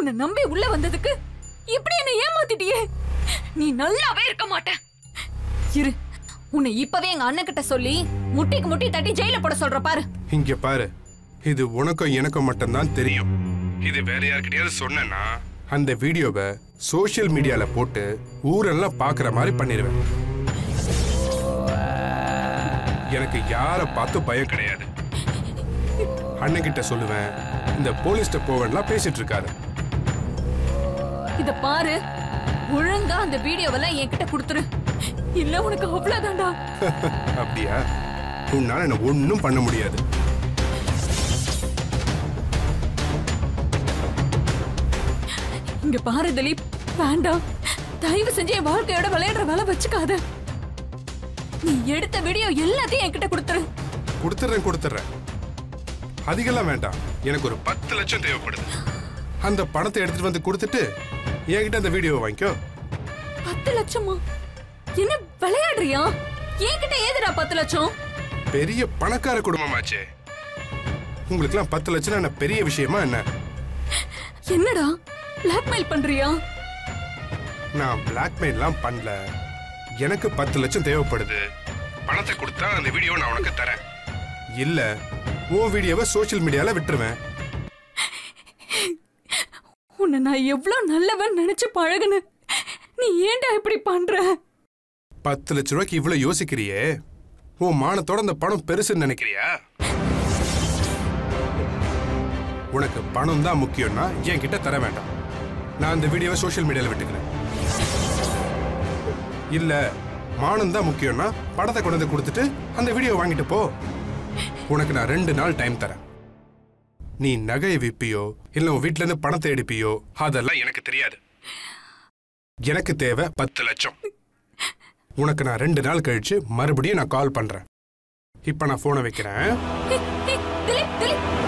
உன்னை நம்பி உள்ள வந்ததுக்கு இப்படி என்ன ஏமாத்திட்டியே நீ நல்லாவே இருக்க மாட்ட இரு உன்னை இப்பவே எங்க அண்ணன் கிட்ட சொல்லி முட்டிக்கு முட்டி தட்டி ஜெயில போட சொல்ற பாரு இங்க பாரு இது உனக்கும் எனக்கும் மட்டும்தான் தெரியும் இது வேற யார்கிட்டயாவது சொன்னேன்னா அந்த வீடியோவை சோஷியல் மீடியால போட்டு ஊரெல்லாம் பார்க்குற மாதிரி பண்ணிடுவேன் எனக்கு யாரை பார்த்து பயம் கிடையாது அண்ணன் கிட்ட சொல்லுவேன் இந்த போலீஸ்ட்ட போவேன்லாம் பேசிட்டு இருக்காரு இத பாரு ஒழுங்கா அந்த வீடியோவெல்லாம் என்கிட்ட கொடுத்துரு இல்ல உனக்கு அவ்வளவுதான்டா அப்படியா உன்னால என்ன ஒன்றும் பண்ண முடியாது இங்க பாரு திலீப் வேண்டாம் தயவு செஞ்சு என் வாழ்க்கையோட விளையாடுற வேலை வச்சுக்காத நீ எடுத்த வீடியோ எல்லாத்தையும் என்கிட்ட கொடுத்துரு கொடுத்துட்றேன் கொடுத்துட்றேன் அதிகம்லாம் வேண்டாம் எனக்கு ஒரு பத்து லட்சம் தேவைப்படுது அந்த பணத்தை எடுத்துட்டு வந்து கொடுத்துட்டு என்கிட்ட அந்த வீடியோவை வாங்கிக்கோ பத்து லட்சமா என்ன விளையாடுறியா என்கிட்ட ஏதுடா பத்து லட்சம் பெரிய பணக்கார குடும்பமாச்சே உங்களுக்குலாம் பத்து லட்சம் என்ன பெரிய விஷயமா என்ன என்னடா பிளாக்மெயில் பண்றியா நான் பிளாக்மெயில்லாம் பண்ணல எனக்கு பத்து லட்சம் தேவைப்படுது பணத்தை கொடுத்தா அந்த வீடியோவை நான் உனக்கு தரேன் இல்ல உன் வீடியோவை சோஷியல் மீடியால விட்டுருவேன் உன்னை நான் எவ்வளவு நல்லவன் நினைச்சு பழகுன நீ ஏன்டா இப்படி பண்ற பத்து லட்ச ரூபாய்க்கு இவ்வளவு யோசிக்கிறியே உன் மானத்தோட அந்த பணம் பெருசுன்னு நினைக்கிறியா உனக்கு பணம் தான் முக்கியம்னா என் கிட்ட தர வேண்டாம் நான் அந்த வீடியோவை சோஷியல் மீடியால விட்டுக்கிறேன் இல்ல மானம் தான் முக்கியம்னா பணத்தை கொண்டு வந்து கொடுத்துட்டு அந்த வீடியோ வாங்கிட்டு போ உனக்கு நான் ரெண்டு நாள் டைம் தரேன் நீ நகையை விற்பியோ இல்ல உன் வீட்ல இருந்து பணத்தை எடுப்பியோ அதெல்லாம் எனக்கு தெரியாது எனக்கு தேவை பத்து லட்சம் உனக்கு நான் ரெண்டு நாள் கழிச்சு மறுபடியும் நான் கால் பண்றேன் இப்ப நான் போனை வைக்கிறேன் ஏய், ஏய், திலீப் திலீப்